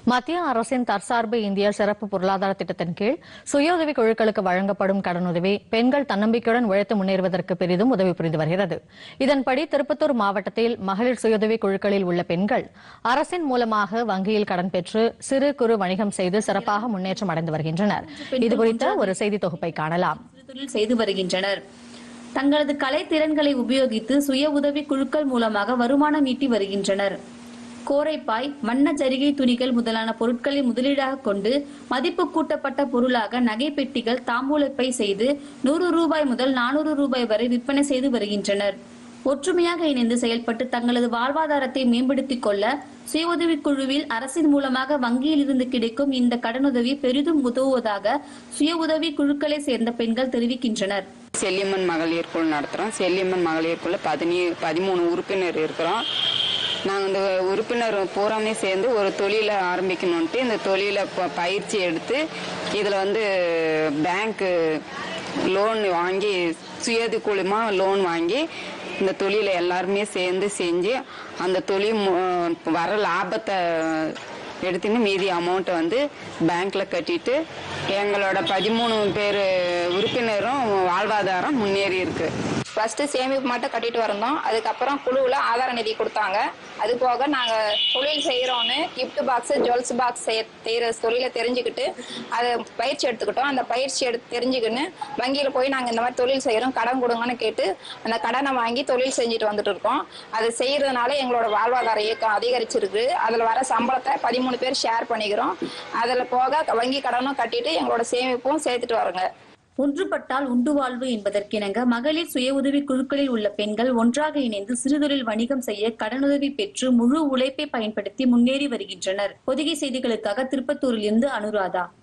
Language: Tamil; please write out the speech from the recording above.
மத்திய அரசின் தற்சார்பு இந்தியா சிறப்பு பொருளாதார திட்டத்தின் கீழ் சுய குழுக்களுக்கு வழங்கப்படும் கடனுதவி பெண்கள் தன்னம்பிக்கையுடன் உழைத்து முன்னேறுவதற்கு பெரிதும் உதவி புரிந்து வருகிறது இதன்படி திருப்பத்தூர் மாவட்டத்தில் மகளிர் சுய குழுக்களில் உள்ள பெண்கள் அரசின் மூலமாக வங்கியில் கடன் பெற்று சிறு குறு வணிகம் செய்து சிறப்பாக முன்னேற்றம் அடைந்து வருகின்றனர் இதுகுறித்த ஒரு செய்தி தொகுப்பை காணலாம் தொழில் செய்து வருகின்றனர் தங்களது கலை திறன்களை உபயோகித்து சுய உதவி குழுக்கள் மூலமாக வருமானம் ஈட்டி வருகின்றனர் கோரைப்பாய் வண்ண ஜரிகை துணிகள் முதலான பொருட்களை முதலீடாக கொண்டு மதிப்பு கூட்டப்பட்ட பொருளாக நகை பெட்டிகள் தாம்பூலப்பை செய்து நூறு ரூபாய் முதல் நானூறு ரூபாய் வரை விற்பனை செய்து வருகின்றனர் ஒற்றுமையாக இணைந்து செயல்பட்டு தங்களது வாழ்வாதாரத்தை மேம்படுத்திக் கொள்ள சுய உதவிக் குழுவில் அரசின் மூலமாக வங்கியில் இருந்து கிடைக்கும் இந்த கடனுதவி பெரிதும் உதவுவதாக சுய உதவி குழுக்களை சேர்ந்த பெண்கள் தெரிவிக்கின்றனர் செல்லியம்மன் மகளிர் குழு நடத்துகிறோம் செல்லியம்மன் மகளிர் குழு பதினே பதிமூணு உறுப்பினர் இருக்கிறோம் நாங்கள் இந்த உறுப்பினர் பூராமே சேர்ந்து ஒரு தொழிலை ஆரம்பிக்கணுன்ட்டு இந்த தொழிலை ப- பயிற்சி எடுத்து இதில் வந்து பேங்க்கு லோன் வாங்கி சுயது குழுமா லோன் வாங்கி இந்த தொழிலை எல்லாருமே சேர்ந்து செஞ்சு அந்த தொழில் மு- வர லாபத்தை எடுத்துன்னு மீதி அமௌண்ட்டை வந்து பேங்க்ல கட்டிட்டு எங்களோட பதிமூணு பேர் உறுப்பினரும் வாழ்வாதாரம் முன்னேறி இருக்கு ஃபர்ஸ்ட் சேமிப்பு மட்டும் கட்டிட்டு வந்தோம் அதுக்கப்புறம் குழுவில் ஆதார நிதி கொடுத்தாங்க அது போக நாங்கள் தொழில் செய்கிறோன்னு கிஃப்ட் பாக்ஸ் ஜுவல்ஸ் பாக்ஸ் செய்கிற தொழிலை தெரிஞ்சுக்கிட்டு அதை பயிற்சி எடுத்துக்கிட்டோம் அந்த பயிற்சி எடுத்து தெரிஞ்சுக்கின்னு வங்கியில் போய் நாங்கள் இந்த மாதிரி தொழில் செய்கிறோம் கடன் கொடுங்கன்னு கேட்டு அந்த கடனை வாங்கி தொழில் செஞ்சுட்டு வந்துட்டு இருக்கோம் அது செய்யறதுனால எங்களோட வாழ்வாதார இயக்கம் அதிகரிச்சிருக்கு அதில் வர சம்பளத்தை பதிமூணு பேர் ஷேர் பண்ணிக்கிறோம் அதில் போக வங்கி கடனும் கட்டிட்டு எங்களோட சேமிப்பும் சேர்த்துட்டு வரோங்க ஒன்றுபட்டால் உண்டு வாழ்வு என்பதற்கிணங்க மகளிர் சுய உதவி குழுக்களில் உள்ள பெண்கள் ஒன்றாக இணைந்து சிறுதொழில் வணிகம் செய்ய கடனுதவி பெற்று முழு உழைப்பை பயன்படுத்தி முன்னேறி வருகின்றனர் பொதிகை செய்திகளுக்காக திருப்பத்தூரிலிருந்து அனுராதா